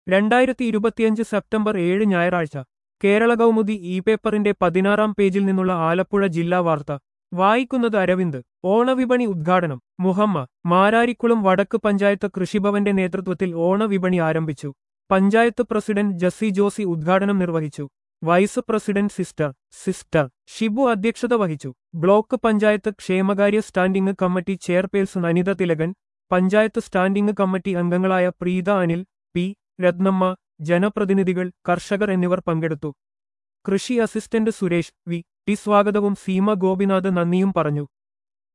രണ്ടായിരത്തി ഇരുപത്തിയഞ്ച് സെപ്റ്റംബർ ഏഴ് ഞായറാഴ്ച കേരള കൗമുദി ഇ പേപ്പറിന്റെ പതിനാറാം പേജിൽ നിന്നുള്ള ആലപ്പുഴ ജില്ലാ വാർത്ത വായിക്കുന്നത് അരവിന്ദ് ഓണവിപണി ഉദ്ഘാടനം മുഹമ്മ മാരാരിക്കുളം വടക്ക് പഞ്ചായത്ത് കൃഷിഭവന്റെ നേതൃത്വത്തിൽ ഓണവിപണി ആരംഭിച്ചു പഞ്ചായത്ത് പ്രസിഡന്റ് ജസ്സി ജോസി ഉദ്ഘാടനം നിർവഹിച്ചു vice president sister sister Shibu അധ്യക്ഷത വഹിച്ചു ബ്ലോക്ക് പഞ്ചായത്ത് ക്ഷേമകാര്യ standing committee chairperson Anitha Thilakan panchayat standing committee അംഗങ്ങളായ പ്രീത അനിൽ പി രത്നമ്മ ജനപ്രതിനിധികൾ കർഷകർ എന്നിവർ പങ്കെടുത്തു കൃഷി അസിസ്റ്റന്റ് സുരേഷ് വി ടി സ്വാഗതവും സീമ ഗോപിനാഥ് നന്ദിയും പറഞ്ഞു